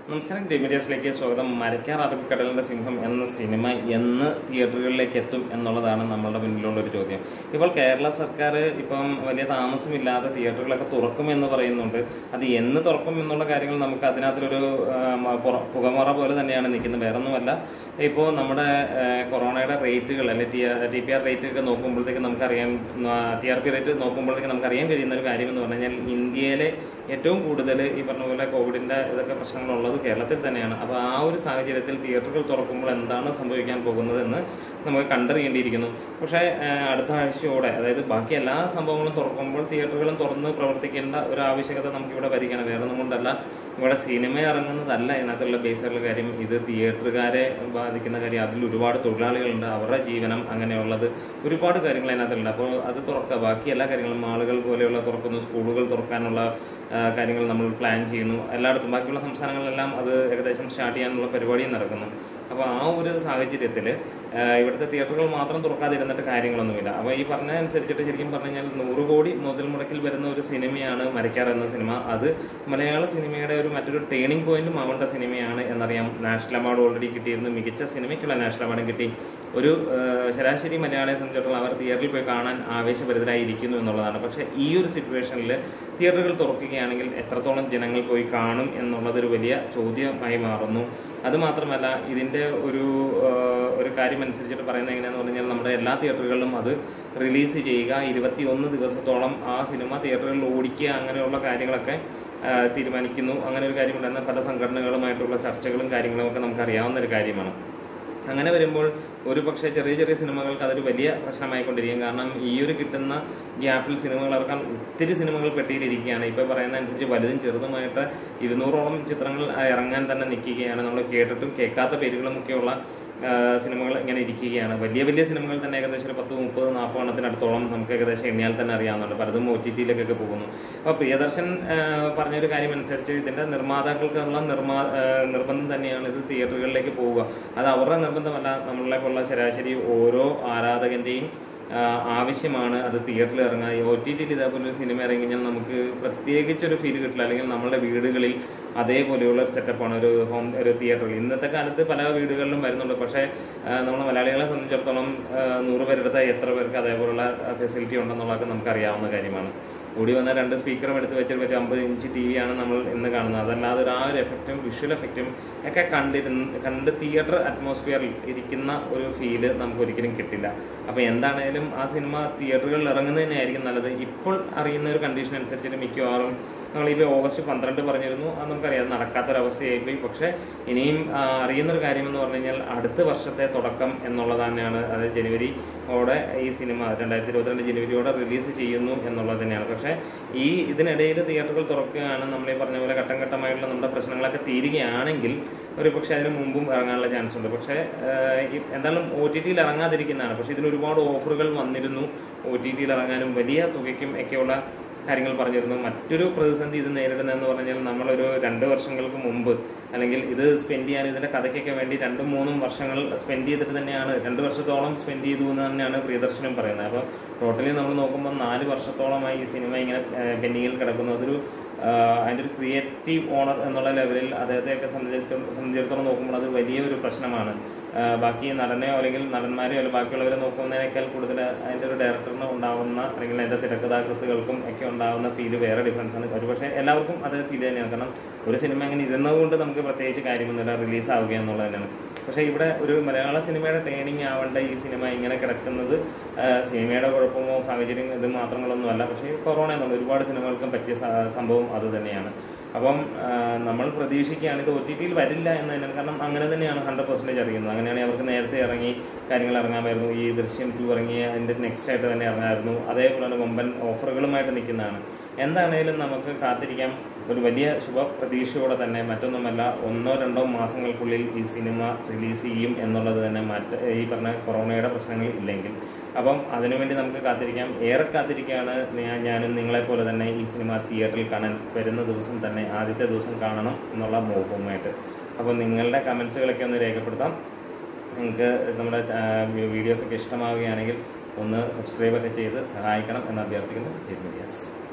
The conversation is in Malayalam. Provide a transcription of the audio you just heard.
നമസ്കാരം ഡിമീഡിയസിലേക്ക് സ്വാഗതം മരക്കാർ അറബിക്കടലിന്റെ സിംഹം എന്ന സിനിമ എന്ന് തിയേറ്ററുകളിലേക്ക് എത്തും എന്നുള്ളതാണ് നമ്മളുടെ മുന്നിലുള്ള ഒരു ചോദ്യം ഇപ്പോൾ കേരള സർക്കാർ ഇപ്പം വലിയ താമസമില്ലാതെ തിയേറ്ററുകളൊക്കെ തുറക്കുമെന്ന് പറയുന്നുണ്ട് അത് എന്ന് തുറക്കും എന്നുള്ള കാര്യങ്ങൾ നമുക്ക് അതിനകത്തൊരു പുകമറ പോലെ തന്നെയാണ് നിൽക്കുന്നത് വേറെ ഒന്നുമല്ല ഇപ്പോൾ നമ്മുടെ ആ, കൊറോണയുടെ റേറ്റുകൾ അല്ലെ T T P R rate ഒക്കെ നോക്കുമ്പോഴത്തേക്ക് നമുക്കറിയാം ടി ആർ പി റേറ്റ് നോക്കുമ്പോഴത്തേക്ക് നമുക്കറിയാൻ കഴിയുന്ന ഒരു കാര്യം എന്ന് പറഞ്ഞു കഴിഞ്ഞാൽ ഇന്ത്യയിലെ ഏറ്റവും കൂടുതൽ ഈ പറഞ്ഞ പോലെ കോവിഡിന്റെ ഇതൊക്കെ പ്രശ്നങ്ങളുള്ളത് കേരളത്തിൽ തന്നെയാണ് അപ്പോൾ ആ ഒരു സാഹചര്യത്തിൽ തിയേറ്ററുകൾ തുറക്കുമ്പോൾ എന്താണ് സംഭവിക്കാൻ പോകുന്നതെന്ന് നമുക്ക് കണ്ടറിയേണ്ടിയിരിക്കുന്നു പക്ഷേ ആ, അടുത്ത ആഴ്ചയോടെ അതായത് ബാക്കി എല്ലാ സംഭവങ്ങളും തുറക്കുമ്പോൾ തിയേറ്ററുകളും തുറന്ന് പ്രവർത്തിക്കേണ്ട ഒരു ആവശ്യകത നമുക്കിവിടെ വരികയാണ് വേറെ ഒന്നും കൊണ്ടല്ല ഇവിടെ സിനിമ ഇറങ്ങുന്നതല്ല ഇതിനകത്തുള്ള ബേസിലുള്ള കാര്യം ഇത് തിയേറ്ററുകാരെ ബാധിക്കുന്ന കാര്യം അതിൽ ഒരുപാട് തൊഴിലാളികളുണ്ട് അവരുടെ ജീവനം അങ്ങനെയുള്ളത് ഒരുപാട് കാര്യങ്ങൾ അതിനകത്തുണ്ട് അപ്പോൾ അത് തുറക്കുക ബാക്കി എല്ലാ കാര്യങ്ങളും മാളുകൾ പോലെയുള്ള തുറക്കുന്നു സ്കൂളുകൾ തുറക്കാനുള്ള ആ, കാര്യങ്ങൾ നമ്മൾ പ്ലാൻ ചെയ്യുന്നു എല്ലായിടത്തും ബാക്കിയുള്ള സംസ്ഥാനങ്ങളിലെല്ലാം അത് ഏകദേശം സ്റ്റാർട്ട് ചെയ്യാനുള്ള പരിപാടിയും നടക്കുന്നു അപ്പോൾ ആ ഒരു സാഹചര്യത്തിൽ ഇവിടുത്തെ തിയേറ്ററുകൾ മാത്രം തുറക്കാതിരുന്നിട്ട് കാര്യങ്ങളൊന്നുമില്ല അപ്പോൾ ഈ പറഞ്ഞ അനുസരിച്ചിട്ട് ശരിക്കും പറഞ്ഞു കഴിഞ്ഞാൽ നൂറ് കോടി മുതൽ മുടക്കിൽ വരുന്ന ഒരു സിനിമയാണ് മരക്കാർ എന്ന സിനിമ അത് മലയാള സിനിമയുടെ ഒരു മറ്റൊരു ടേണിംഗ് പോയിന്റും ആവേണ്ട സിനിമയാണ് എന്നറിയാം നാഷണൽ അവാർഡ് ഓൾറെഡി കിട്ടിയിരുന്നു മികച്ച സിനിമയ്ക്കുള്ള നാഷണൽ അവാർഡും കിട്ടി ഒരു ആ, ശരാശരി മലയാളിയെ സംബന്ധിച്ചിടത്തോളം അവർ തിയേറ്ററിൽ പോയി കാണാൻ ആവേശഭരിതരായിരിക്കുന്നു എന്നുള്ളതാണ് പക്ഷേ ഈ ഒരു സിറ്റുവേഷനിൽ തിയേറ്ററുകൾ തുറക്കുകയാണെങ്കിൽ എത്രത്തോളം ജനങ്ങൾ പോയി കാണും എന്നുള്ളതൊരു വലിയ ചോദ്യമായി മാറുന്നു അതുമാത്രമല്ല ഇതിൻ്റെ ഒരു ആ, ഒരു കാര്യം അനുസരിച്ചിട്ട് പറയുന്നത് എങ്ങനെയാണെന്ന് പറഞ്ഞു കഴിഞ്ഞാൽ നമ്മുടെ എല്ലാ തിയേറ്ററുകളിലും അത് റിലീസ് ചെയ്യുക ഇരുപത്തി ഒന്ന് ദിവസത്തോളം ആ സിനിമ തിയേറ്ററുകളിൽ ഓടിക്കുക അങ്ങനെയുള്ള കാര്യങ്ങളൊക്കെ ആ, തീരുമാനിക്കുന്നു അങ്ങനെ ഒരു കാര്യമുണ്ടെന്ന് പല സംഘടനകളുമായിട്ടുള്ള ചർച്ചകളും കാര്യങ്ങളും ഒക്കെ നമുക്ക് അറിയാവുന്ന ഒരു കാര്യമാണ് അങ്ങനെ വരുമ്പോൾ ഒരു പക്ഷേ ചെറിയ ചെറിയ സിനിമകൾക്ക് അതൊരു വലിയ പ്രശ്നമായിക്കൊണ്ടിരിക്കും കാരണം ഈ ഒരു കിട്ടുന്ന ഗ്യാപ്പിൽ സിനിമകൾ ഇറക്കാൻ ഒത്തിരി സിനിമകൾ പെട്ടിയിലിരിക്കുകയാണ് ഇപ്പോൾ പറയുന്ന അനുസരിച്ച് വലുതും ചെറുതുമായിട്ട് ഇരുന്നൂറോളം ചിത്രങ്ങൾ ആ, ഇറങ്ങാൻ തന്നെ നിൽക്കുകയാണ് നമ്മൾ കേട്ടിട്ടും കേൾക്കാത്ത പേരുകളും ഒക്കെയുള്ള ആ, സിനിമകൾ ഇങ്ങനെ ഇരിക്കുകയാണ് വലിയ വലിയ സിനിമകൾ തന്നെ ഏകദേശം ഒരു പത്ത് മുപ്പത് നാൽപ്പത് എണ്ണത്തിനടുത്തോളം നമുക്ക് ഏകദേശം എണ്ണിയാൽ തന്നെ അറിയാവുന്നുണ്ട് പലതും ഒ ടി ടിയിലേക്കൊക്കെ പോകുന്നു അപ്പോൾ പ്രിയദർശൻ ആ, പറഞ്ഞൊരു കാര്യം അനുസരിച്ച് ഇതിൻ്റെ നിർമ്മാതാക്കൾക്കുള്ള നിർമ്മാ ആ, നിർബന്ധം തന്നെയാണ് ഇത് തിയേറ്ററുകളിലേക്ക് പോവുക അത് അവരുടെ നിർബന്ധമല്ല നമ്മളെ പോലുള്ള ശരാശരി ഓരോ ആരാധകൻ്റെയും ആ, ആവശ്യമാണ് അത് തിയേറ്ററിൽ ഇറങ്ങുക ഈ ഒ ടി ടിയിൽ ഇതേപോലെ ഒരു സിനിമ ഇറങ്ങി കഴിഞ്ഞാൽ നമുക്ക് പ്രത്യേകിച്ച് ഒരു ഫീൽ കിട്ടില്ല അല്ലെങ്കിൽ നമ്മുടെ വീടുകളിൽ അതേപോലെയുള്ള ഒരു സെറ്റപ്പാണ് ഒരു ഹോം ഒരു തിയേറ്ററിൽ ഇന്നത്തെ കാലത്ത് പല വീടുകളിലും വരുന്നുണ്ട് പക്ഷേ ആ, നമ്മുടെ മലയാളികളെ സംബന്ധിച്ചിടത്തോളം ആ, നൂറ് പേരെടുത്ത എത്ര പേർക്ക് അതേപോലുള്ള ഫെസിലിറ്റി ഉണ്ടെന്നുള്ളതൊക്കെ നമുക്ക് അറിയാവുന്ന കാര്യമാണ് കൂടി വന്ന രണ്ട് സ്പീക്കറും എടുത്ത് വെച്ചിട്ട് ഒരു അമ്പത് ഇഞ്ച് ടി വിയാണ് നമ്മൾ ഇന്ന് കാണുന്നത് അതല്ലാതെ ഒരു ആ ഒരു എഫക്റ്റും വിഷ്വൽ എഫക്റ്റും ഒക്കെ കണ്ടിരുന്ന് കണ്ട് തിയേറ്റർ അറ്റ്മോസ്ഫിയറിൽ ഇരിക്കുന്ന ഒരു ഫീല് നമുക്ക് ഒരിക്കലും കിട്ടില്ല അപ്പോൾ എന്താണേലും ആ സിനിമ തിയേറ്ററുകളിൽ ഇറങ്ങുന്നത് തന്നെയായിരിക്കും നല്ലത് ഇപ്പോൾ അറിയുന്ന ഒരു കണ്ടീഷൻ അനുസരിച്ചിട്ട് മിക്കവാറും നമ്മളിപ്പോൾ ഓഗസ്റ്റ് പന്ത്രണ്ട് പറഞ്ഞിരുന്നു അത് നമുക്കറിയാം അത് നടക്കാത്തൊരവസ്ഥയായിപ്പോയി പക്ഷേ ഇനിയും ആ, അറിയുന്നൊരു കാര്യമെന്ന് പറഞ്ഞു കഴിഞ്ഞാൽ അടുത്ത വർഷത്തെ തുടക്കം എന്നുള്ളത് തന്നെയാണ് അത് ജനുവരിയോടെ ഈ സിനിമ രണ്ടായിരത്തി ഇരുപത്തിരണ്ട് ജനുവരിയോടെ റിലീസ് ചെയ്യുന്നു എന്നുള്ളത് തന്നെയാണ് പക്ഷേ ഈ ഇതിനിടയിൽ തിയേറ്ററുകൾ തുറക്കുകയാണ് നമ്മൾ ഈ പറഞ്ഞ പോലെ ഘട്ടം ഘട്ടമായിട്ടുള്ള നമ്മുടെ പ്രശ്നങ്ങളൊക്കെ തീരുകയാണെങ്കിൽ ഒരു പക്ഷേ അതിന് മുമ്പും ഇറങ്ങാനുള്ള ചാൻസ് ഉണ്ട് പക്ഷേ ആഹ്, ഈ എന്തായാലും ഒ ടി ടിയിൽ ഇറങ്ങാതിരിക്കുന്നതാണ് പക്ഷേ ഇതിന് ഒരുപാട് ഓഫറുകൾ വന്നിരുന്നു ഒ ടി ടിയിൽ ഇറങ്ങാനും വലിയ തുകയ്ക്കും ഒക്കെയുള്ള കാര്യങ്ങൾ പറഞ്ഞിരുന്നു മറ്റൊരു പ്രതിസന്ധി ഇത് നേരിടുന്നതെന്ന് പറഞ്ഞാൽ നമ്മളൊരു രണ്ട് വർഷങ്ങൾക്ക് മുമ്പ് അല്ലെങ്കിൽ ഇത് സ്പെൻഡ് ചെയ്യാൻ ഇതിന്റെ കഥയ്ക്കൊക്കെ വേണ്ടി രണ്ടും മൂന്നും വർഷങ്ങൾ സ്പെൻഡ് ചെയ്തിട്ട് തന്നെയാണ് രണ്ട് വർഷത്തോളം സ്പെൻഡ് ചെയ്തു എന്ന് തന്നെയാണ് പ്രിയദർശനം പറയുന്നത് അപ്പോൾ ടോട്ടലി നമ്മൾ നോക്കുമ്പോൾ നാല് വർഷത്തോളമായി ഈ സിനിമ ഇങ്ങനെ പെൻഡിങ്ങിൽ കിടക്കുന്നു അതൊരു ആഹ് അതിൻ്റെ ഒരു ക്രിയേറ്റീവ് ഓണർ എന്നുള്ള ലെവലിൽ അദ്ദേഹത്തെയൊക്കെ സംബന്ധിച്ചിടത്തോളം സംബന്ധിച്ചിടത്തോളം നോക്കുമ്പോൾ അത് വലിയൊരു പ്രശ്നമാണ് ആഹ് ബാക്കി നടനെയോ അല്ലെങ്കിൽ നടന്മാരെയോ അല്ലെങ്കിൽ ബാക്കിയുള്ളവരെ നോക്കുന്നതിനേക്കാൾ കൂടുതൽ അതിൻ്റെ ഒരു ഡയറക്ടറിന് ഉണ്ടാവുന്ന അല്ലെങ്കിൽ അതിൻ്റെ തിരക്കഥാകൃത്തുകൾക്കും ഒക്കെ ഉണ്ടാവുന്ന ഫീല് വേറെ ഡിഫറൻസ് ആണ് ഒരുപക്ഷെ എല്ലാവർക്കും അത് ഫീൽ തന്നെയാണ് കാരണം ഒരു സിനിമ അങ്ങനെ ഇരുന്നതുകൊണ്ട് നമുക്ക് പ്രത്യേകിച്ച് കാര്യമൊന്നുമില്ല റിലീസ് ആവുക എന്നുള്ളത് തന്നെയാണ് പക്ഷേ ഇവിടെ ഒരു മലയാള സിനിമയുടെ ട്രെയിനിങ് ആവേണ്ട ഈ സിനിമ ഇങ്ങനെ കിടക്കുന്നത് ആഹ് സിനിമയുടെ കുഴപ്പമോ സാഹചര്യം ഇത് മാത്രങ്ങളൊന്നുമല്ല പക്ഷേ കൊറോണ എന്നുള്ള ഒരുപാട് സിനിമകൾക്കും പറ്റിയ സ- സംഭവം അത് തന്നെയാണ് അപ്പം ആഹ് നമ്മൾ പ്രതീക്ഷിക്കുകയാണ് ഇത് ഒ ടി ടിയിൽ വരില്ല എന്ന് തന്നെയാണ് കാരണം അങ്ങനെ തന്നെയാണ് ഹൺഡ്രഡ് പെർസെൻറ്റേജ് അറിയുന്നത് അങ്ങനെയാണെങ്കിൽ അവർക്ക് നേരത്തെ ഇറങ്ങി കാര്യങ്ങൾ ഇറങ്ങാമായിരുന്നു ഈ ദൃശ്യം ടു ഇറങ്ങി അതിൻ്റെ നെക്സ്റ്റ് ആയിട്ട് തന്നെ ഇറങ്ങാമായിരുന്നു അതേപോലെ തന്നെ വമ്പൻ ഓഫറുകളുമായിട്ട് നിൽക്കുന്നതാണ് എന്താണേലും നമുക്ക് കാത്തിരിക്കാം ഒരു വലിയ ശുഭ പ്രതീക്ഷയോടെ തന്നെ മറ്റൊന്നുമല്ല ഒന്നോ രണ്ടോ മാസങ്ങൾക്കുള്ളിൽ ഈ സിനിമ റിലീസ് ചെയ്യും എന്നുള്ളത് തന്നെ മറ്റ് ഈ പറഞ്ഞ കൊറോണയുടെ പ്രശ്നങ്ങൾ ഇല്ലെങ്കിൽ അപ്പം അതിനുവേണ്ടി നമുക്ക് കാത്തിരിക്കാം ഏറെ കാത്തിരിക്കുകയാണ് ഞാൻ ഞാനും നിങ്ങളെപ്പോലെ തന്നെ ഈ സിനിമ തിയേറ്ററിൽ കാണാൻ വരുന്ന ദിവസം തന്നെ ആദ്യത്തെ ദിവസം കാണണം എന്നുള്ള മോഹവുമായിട്ട് അപ്പോൾ നിങ്ങളുടെ കമൻസുകളൊക്കെ ഒന്ന് രേഖപ്പെടുത്താം നിങ്ങൾക്ക് നമ്മുടെ വീഡിയോസൊക്കെ ഇഷ്ടമാവുകയാണെങ്കിൽ ഒന്ന് സബ്സ്ക്രൈബ് ഒക്കെ ചെയ്ത് സഹായിക്കണം എന്ന് അഭ്യർത്ഥിക്കുന്നു മീഡിയാസ്